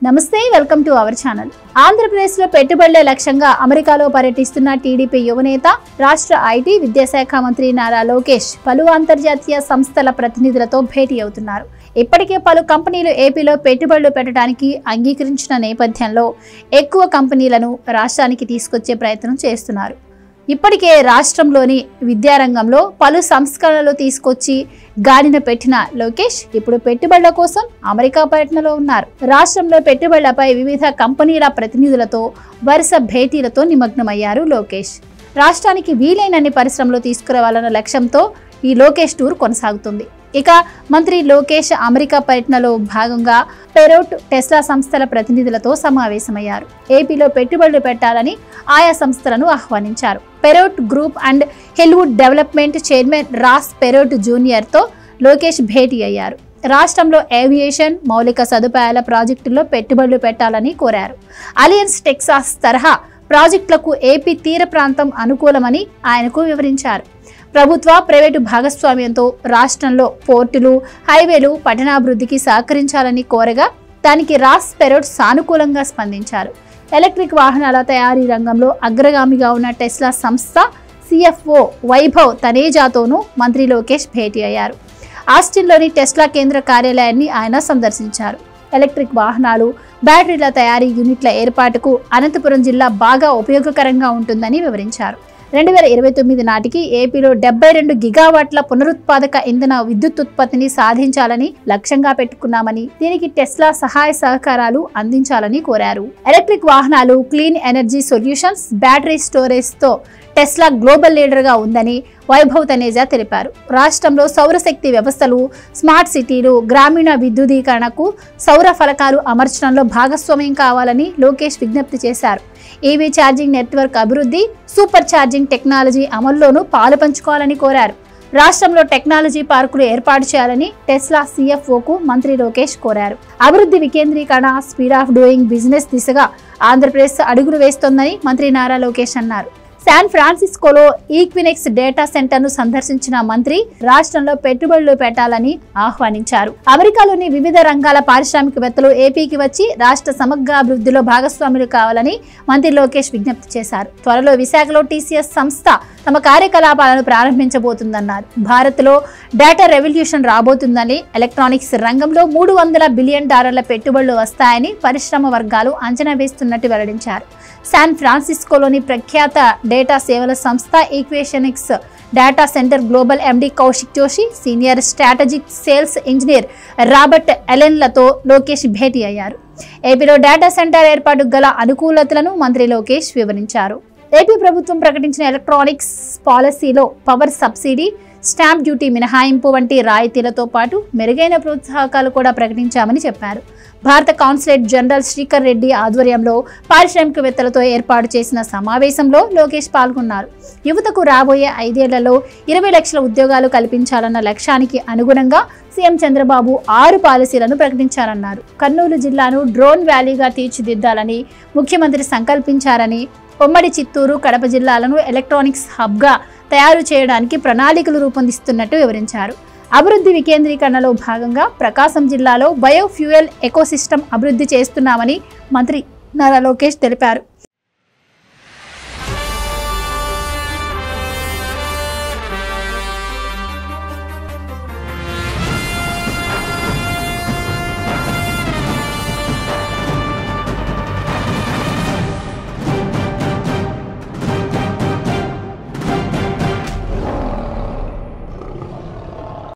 నమస్తే welcome to our channel Andhra Pradesh లో పెట్టుబడులే లక్ష్యంగా అమెరికాలో పర్యటిస్తున్న టీడీపీ యువనేత రాష్ట్ర ఐటీ విద్యాశాఖ మంత్రి నారా లోకేష్ పలు అంతర్జాతీయ సంస్థల ప్రతినిధులతో భేటీ అవుతున్నారు ఇప్పటికే పలు కంపెనీలు ఏపీలో పెట్టుబడులు పెట్టడానికి అంగీకరించిన నేపథ్యంలో ఎక్కువ కంపెనీలను రాష్ట్రానికి తీసుకొచ్చే ప్రయత్నం చేస్తున్నారు ఇప్పటికే రాష్ట్రంలోని విద్యారంగంలో పలు సంస్కరణలు తీసుకొచ్చి గాడిన పెట్టిన లోకేష్ ఇప్పుడు పెట్టుబడుల కోసం అమెరికా పర్యటనలో ఉన్నారు రాష్ట్రంలో పెట్టుబడులపై వివిధ కంపెనీల ప్రతినిధులతో వరుస భేటీలతో నిమగ్నమయ్యారు లోకేష్ రాష్ట్రానికి వీలైనన్ని పరిశ్రమలు తీసుకురావాలన్న లక్ష్యంతో ఈ లోకేష్ టూర్ కొనసాగుతుంది ఇక మంత్రి లోకేష్ అమెరికా పర్యటనలో భాగంగా పెరోట్ టెస్లా సంస్థల ప్రతినిధులతో సమావేశమయ్యారు ఏపీలో పెట్టుబడులు పెట్టాలని ఆయా సంస్థలను ఆహ్వానించారు Perot group and Hillwood development chairman Ross Perot జూనియర్తో లోకేష్ భేటీ అయ్యారు రాష్ట్రంలో ఏవియేషన్ మౌలిక సదుపాయాల ప్రాజెక్టుల్లో పెట్టుబడులు పెట్టాలని కోరారు అలియన్స్ టెక్సాస్ తరహా ప్రాజెక్టులకు ఏపీ తీర ప్రాంతం అనుకూలమని ఆయనకు వివరించారు ప్రభుత్వ ప్రైవేటు భాగస్వామ్యంతో రాష్ట్రంలో పోర్టులు హైవేలు పట్టణాభివృద్ధికి సహకరించాలని కోరగా దానికి రాస్ పెరోట్ సానుకూలంగా స్పందించారు ఎలక్ట్రిక్ వాహనాల తయారీ రంగంలో అగ్రగామిగా ఉన్న టెస్లా సంస్థ సిఎఫ్ఓ వైభవ్ తనేజాతోనూ మంత్రి లోకేష్ భేటీ అయ్యారు ఆస్టిన్లోని టెస్లా కేంద్ర కార్యాలయాన్ని ఆయన సందర్శించారు ఎలక్ట్రిక్ వాహనాలు బ్యాటరీల తయారీ యూనిట్ల ఏర్పాటుకు అనంతపురం జిల్లా బాగా ఉపయోగకరంగా ఉంటుందని వివరించారు రెండు వేల ఇరవై తొమ్మిది నాటికి ఏపీలో డెబ్బై రెండు గిగావాట్ల పునరుత్పాదక ఇంధన విద్యుత్ ఉత్పత్తిని సాధించాలని లక్ష్యంగా పెట్టుకున్నామని దీనికి టెస్లా సహాయ సహకారాలు అందించాలని కోరారు ఎలక్ట్రిక్ వాహనాలు clean energy solutions battery storage తో టెస్లా గ్లోబల్ లీడర్గా ఉందని వైభవ్ తనేజా తెలిపారు రాష్ట్రంలో సౌరశక్తి వ్యవస్థలు స్మార్ట్ సిటీలు గ్రామీణ విద్యుదీకరణకు సౌర ఫలకాలు అమర్చడంలో భాగస్వామ్యం కావాలని లోకేష్ విజ్ఞప్తి చేశారు ఈవీ ఛార్జింగ్ నెట్వర్క్ అభివృద్ధి సూపర్ ఛార్జింగ్ టెక్నాలజీ అమల్లోనూ పాలు పంచుకోవాలని కోరారు రాష్ట్రంలో టెక్నాలజీ పార్కులు ఏర్పాటు చేయాలని టెస్లా సీఎఫ్ఓకు మంత్రి లోకేష్ కోరారు అభివృద్ధి వికేంద్రీకరణ స్పీడ్ ఆఫ్ డూయింగ్ బిజినెస్ దిశగా ఆంధ్రప్రదేశ్ అడుగులు వేస్తోందని మంత్రి నారా లోకేష్ అన్నారు శాన్ ఫ్రాన్సిస్కోలో ఈక్వినెక్స్ డేటా సెంటర్ ను సందర్శించిన మంత్రి రాష్ట్రంలో పెట్టుబడులు పెట్టాలని ఆహ్వానించారు అమెరికాలోని వివిధ రంగాల పారిశ్రామికవేత్తలు ఏపీకి వచ్చి రాష్ట్ర సమగ్రాభివృద్ధిలో భాగస్వాములు కావాలని మంత్రి లోకేష్ విజ్ఞప్తి చేశారు త్వరలో విశాఖలో టీసీఎస్ సంస్థ తమ కార్యకలాపాలను ప్రారంభించబోతుందన్నారు భారత్లో డేటా రెవల్యూషన్ రాబోతుందని ఎలక్ట్రానిక్స్ రంగంలో మూడు వందల బిలియన్ డాలర్ల పెట్టుబడులు వస్తాయని పరిశ్రమ వర్గాలు అంచనా వేస్తున్నట్టు వెల్లడించారు శాన్ ఫ్రాన్సిస్కోలోని ప్రఖ్యాత డేటా సేవల సంస్థ Equinix data centre global MD Kaushik Joshi senior strategic sales engineer Robert ఎలెన్లతో లోకేష్ భేటీ అయ్యారు ఏపీలో డేటా సెంటర్ ఏర్పాటుకు గల అనుకూలతలను మంత్రి లోకేష్ వివరించారు ఏపీ ప్రభుత్వం ప్రకటించిన ఎలక్ట్రానిక్స్ పాలసీలో పవర్ సబ్సిడీ స్టాంప్ డ్యూటీ మినహాయింపు వంటి రాయితీలతో పాటు మెరుగైన ప్రోత్సాహకాలు కూడా ప్రకటించామని చెప్పారు భారత కాన్సులేట్ జనరల్ శ్రీకర్ రెడ్డి ఆధ్వర్యంలో పారిశ్రామికవేత్తలతో ఏర్పాటు చేసిన సమావేశంలో లోకేష్ పాల్గొన్నారు యువతకు రాబోయే ఐదేళ్లలో ఇరవై లక్షల ఉద్యోగాలు కల్పించాలన్న లక్ష్యానికి అనుగుణంగా సీఎం చంద్రబాబు ఆరు పాలసీలను ప్రకటించారన్నారు కర్నూలు జిల్లాను డ్రోన్ వ్యాలీగా తీర్చిదిద్దాలని ముఖ్యమంత్రి సంకల్పించారని ఉమ్మడి చిత్తూరు కడప జిల్లాలను ఎలక్ట్రానిక్స్ హబ్గా తయారు చేయడానికి ప్రణాళికలు రూపొందిస్తున్నట్టు వివరించారు అభివృద్ధి వికేంద్రీకరణలో భాగంగా ప్రకాశం జిల్లాలో బయోఫ్యూయల్ ఎకోసిస్టమ్ అభివృద్ధి చేస్తున్నామని మంత్రి నారా లోకేష్ తెలిపారు